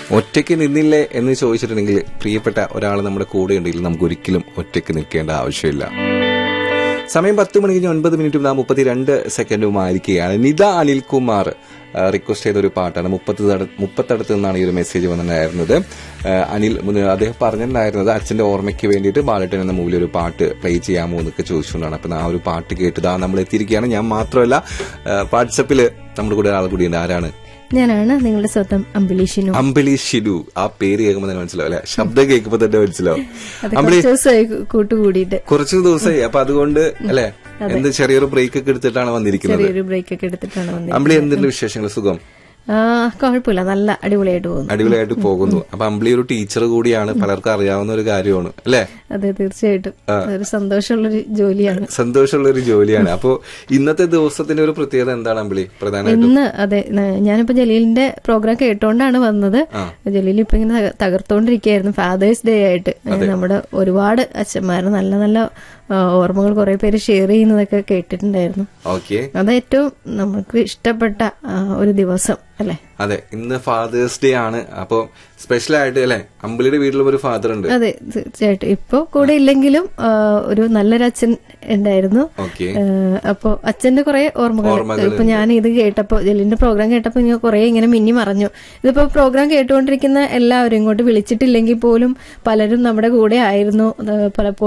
ഒറ്റയ്ക്ക് നിന്നില്ലേ എന്ന് ചോദിച്ചിട്ടുണ്ടെങ്കിൽ പ്രിയപ്പെട്ട ഒരാൾ നമ്മുടെ കൂടെ ഉണ്ടെങ്കിൽ നമുക്ക് ഒരിക്കലും ഒറ്റയ്ക്ക് നിൽക്കേണ്ട ആവശ്യമില്ല സമയം പത്ത് മണി കഴിഞ്ഞ് ഒൻപത് മിനിറ്റും നാ മുപ്പത്തിരണ്ട് സെക്കൻഡുമായിരിക്കുകയാണ് നിത അനിൽകുമാർ ആ, റിക്വസ്റ്റ് ചെയ്ത ഒരു പാട്ടാണ് മുപ്പത്തി മുപ്പത്തടുത്ത് നിന്നാണ് ഈ ഒരു മെസ്സേജ് വന്നിട്ടുണ്ടായിരുന്നത് ആ, അനിൽ മുന്ന് അദ്ദേഹം പറഞ്ഞിട്ടുണ്ടായിരുന്നത് അച്ഛന്റെ ഓർമ്മയ്ക്ക് വേണ്ടിയിട്ട് ബാലട്ടൻ എന്ന മൂവിൽ ഒരു പാട്ട് പ്ലേ ചെയ്യാമോ എന്നൊക്കെ ചോദിച്ചുകൊണ്ടാണ് അപ്പൊ ആ ഒരു പാട്ട് കേട്ടതാ നമ്മൾ എത്തിയിരിക്കുകയാണ് ഞാൻ മാത്രമല്ല വാട്സപ്പിൽ നമ്മുടെ കൂടെ ഒരാൾ കൂടിയുണ്ട് ആരാണ് ഞാനാണ് നിങ്ങളുടെ സ്വന്തം അംബിലീഷിനു അമ്പിളി ഷിനു ആ പേര് കേൾക്കുമ്പോൾ തന്നെ മനസ്സിലാവും അല്ലെ ശബ്ദം കേൾക്കുമ്പോൾ തന്നെ മനസ്സിലാവും അത് അമ്പിളി കുറച്ച് ദിവസമായി കൂ- കൂട്ടുകൂടിയിട്ട് കുറച്ചു ദിവസമായി അപ്പൊ അതുകൊണ്ട് അല്ലെ എന്ത് ചെറിയൊരു ബ്രേക്ക് ഒക്കെ എടുത്തിട്ടാണ് വന്നിരിക്കുന്നത് ചെറിയൊരു ബ്രേക്ക് ഒക്കെ എടുത്തിട്ടാണ് വന്നത് അമ്പിളി എന്തുണ്ട് വിശേഷങ്ങൾ സുഖം ആ കുഴപ്പമില്ല നല്ല അടിപൊളിയായിട്ട് പോകുന്നു അടിപൊളിയായിട്ട് പോകുന്നു അപ്പൊ അമ്പിളി ഒരു ടീച്ചർ കൂടിയാണ് പലർക്കും അറിയാവുന്ന ഒരു കാര്യമാണ് അല്ലെ അതെ തീർച്ചയായിട്ടും അതൊരു സന്തോഷമുള്ളൊരു ജോലിയാണ് സന്തോഷമുള്ള ഒരു ജോലിയാണ് അപ്പൊ ഇന്നത്തെ ദിവസത്തിന്റെ ഒരു പ്രത്യേകത എന്താണ് അമ്പിളി പ്രധാനമായിട്ടും ഇന്ന് അതെ ന- ഞാനിപ്പോ ജലീലിന്റെ പ്രോഗ്രാം കേട്ടോണ്ടാണ് വന്നത് ജലീൽ ഇപ്പൊ ഇങ്ങനെ തക- തകർത്തോണ്ടിരിക്കുകയായിരുന്നു ഫാദേഴ്സ് ഡേ ആയിട്ട് നമ്മുടെ ഒരുപാട് അച്ഛന്മാരുടെ നല്ല നല്ല ആ, ഓർമ്മകൾ കുറെ പേര് ഷെയർ ചെയ്യുന്നതൊക്കെ കേട്ടിട്ടുണ്ടായിരുന്നു ഓക്കെ അത് ഏറ്റവും നമുക്ക് ഇഷ്ടപ്പെട്ട ആ, ഒരു ദിവസം അല്ലെ അതെ ഇന്ന് ഫാദേഴ്സ് ഡേ ആണ് അപ്പൊ സ്പെഷ്യൽ ആയിട്ട് അല്ലെ അമ്പിളിയുടെ വീട്ടിലും ഒരു ഫാദർ ഉണ്ട് അതെ തീർച്ചയായിട്ടും ഇപ്പൊ കൂടെ ഇല്ലെങ്കിലും ആ, ഒരു നല്ലൊരു അച്ഛൻ ഉണ്ടായിരുന്നു ഓക്കെ ആ, അപ്പൊ അച്ഛന്റെ കുറെ ഓർമ്മകൾ ഇപ്പൊ ഞാൻ ഇത് കേട്ടപ്പോ ജലിന്റെ പ്രോഗ്രാം കേട്ടപ്പോ ഇങ്ങനെ കുറെ ഇങ്ങനെ മിന്നി മറഞ്ഞു ഇതിപ്പോ പ്രോഗ്രാം കേട്ടുകൊണ്ടിരിക്കുന്ന എല്ലാവരും ഇങ്ങോട്ട് വിളിച്ചിട്ടില്ലെങ്കിൽ പോലും പലരും നമ്മുടെ കൂടെ ആയിരുന്നു ആ, പലപ്പോഴും